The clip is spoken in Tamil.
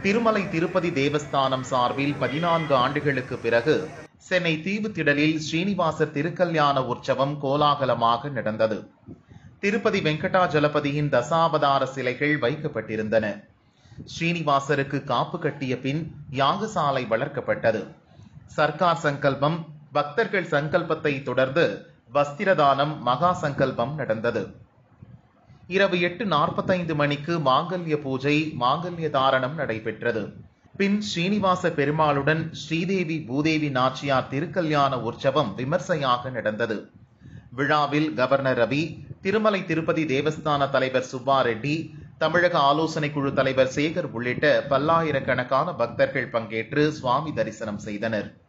திருமலை திருப்பதி தேவஸ்தானம் சார்பில் பதினான்கு ஆண்டுகளுக்கு பிறகு சென்னை தீவுத்திடலில் ஸ்ரீனிவாசர் திருக்கல்யாண உற்சவம் கோலாகலமாக நடந்தது திருப்பதி வெங்கடாஜலபதியின் தசாவதார சிலைகள் வைக்கப்பட்டிருந்தன ஸ்ரீனிவாசருக்கு காப்பு கட்டிய பின் யாகசாலை வளர்க்கப்பட்டது சர்க்கார் சங்கல்பம் பக்தர்கள் சங்கல்பத்தை தொடர்ந்து வஸ்திரதானம் மகா சங்கல்பம் நடந்தது இரவு எட்டு நாற்பத்தைந்து மணிக்கு மாங்கல்ய பூஜை மாங்கல்ய தாரணம் நடைபெற்றது பின் ஸ்ரீனிவாச பெருமாளுடன் ஸ்ரீதேவி பூதேவி நாச்சியார் திருக்கல்யாண உற்சவம் விமர்சையாக நடந்தது விழாவில் கவர்னர் ரவி திருமலை திருப்பதி தேவஸ்தான தலைவர் சுப்பா ரெட்டி தமிழக ஆலோசனை குழு தலைவர் சேகர் உள்ளிட்ட பல்லாயிரக்கணக்கான பக்தர்கள் பங்கேற்று சுவாமி தரிசனம் செய்தனர்